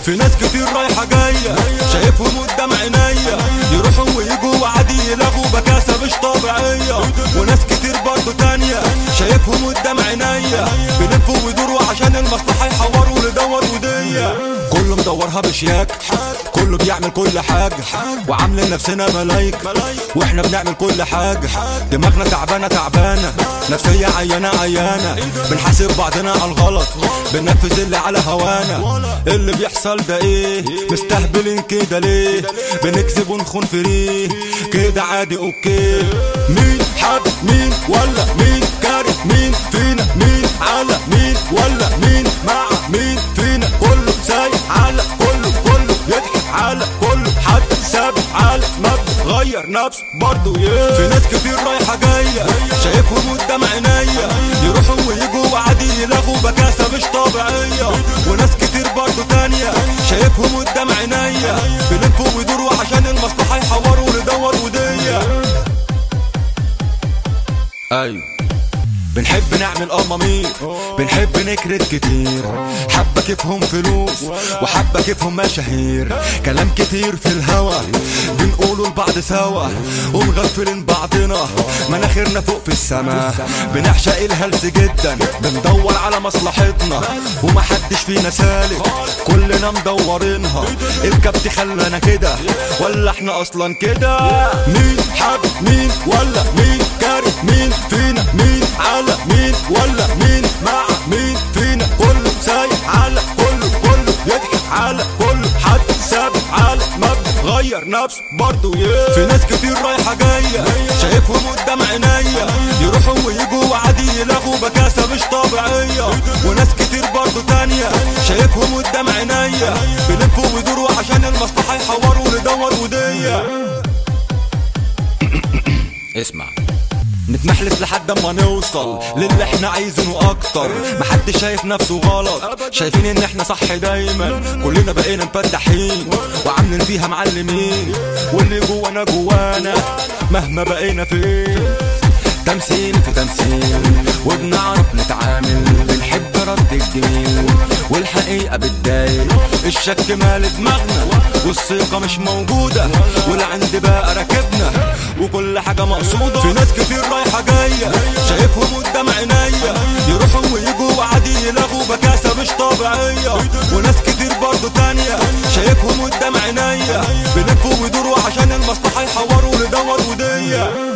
في ناس كتير رايحة جاية شايفهم قدام عينيا يروحوا ويجوا وعادي يلغوا بكاسة مش طبيعية وناس كتير برضو تانية شايفهم قدام عينيا بيلفوا ويدوروا عشان المصلحة يحوروا لدور ودية كله مدورها بشياك كله بيعمل كل حاجة وعاملين نفسنا ملايك واحنا بنعمل كل حاجة دماغنا تعبانة تعبانة نفسية عيانة عيانة بنحاسب بعضنا على الغلط بننفذ اللي على هوانا اللي بيحصل ده ايه مستهبلين كده ليه بنكذب ونخون فريه كده عادي اوكي مين حب مين ولا مين كاره مين فينا مين على مين ولا مين مع مين فينا كله سايق على كله كله يضحك على كله حد ثابت على مبدأ غير نفسه برضه yeah. في ناس كتير رايحة جاية شايفهم قدام عينيا يروحوا ويجوا وعادي يلغوا بكاسة مش طبيعية وناس كتير برضه تانية شايفهم قدام عينيا بيلفوا ويدوروا عشان المصلحة يحوروا لدور ودية ايوه بنحب نعمل قمامير بنحب نكرد كتير حبة كيفهم فلوس وحبة كيفهم مشاهير كلام كتير في الهوا بنقوله لبعض سوا ومغفلين بعضنا مناخيرنا فوق في السما بنعشق الهلس جدا بندور على مصلحتنا ومحدش فينا سالك كلنا مدورينها الكبت خلانا كده ولا احنا اصلا كده مين حب مين ولا مين كاره مين فينا مين على مين ولا مين مع مين فينا كله سايق على كله كله يضحك على كله حد ثابت على مبدأ غير نفسه برضه yeah. في ناس كتير رايحة جاية شايفهم قدام عينيا يروحوا ويجوا وعادي يلغوا بكاسة مش طبيعية وناس كتير برضه تانية شايفهم قدام عينيا بيلفوا ويدوروا عشان المصلحة يحوروا لدور ودية اسمع نتمحلس لحد اما نوصل للي احنا عايزينه اكتر محدش شايف نفسه غلط شايفين ان احنا صح دايما كلنا بقينا مفتحين وعاملين فيها معلمين واللي جوانا جوانا مهما بقينا فين تمثيل في تمثيل وبنعرف نتعامل بنحب رد الجميل والحقيقة بتضايق الشك مال دماغنا والثقة مش موجودة والعند بقى راكبنا وكل حاجة مقصودة في ناس كتير رايحة جاية شايفهم قدام عينيا يروحوا ويجوا وعادي يلغوا بكاسة مش طبيعية وناس كتير برضو تانية شايفهم قدام عينيا بيلفوا ويدوروا عشان المصلحة يحوروا لدور ودية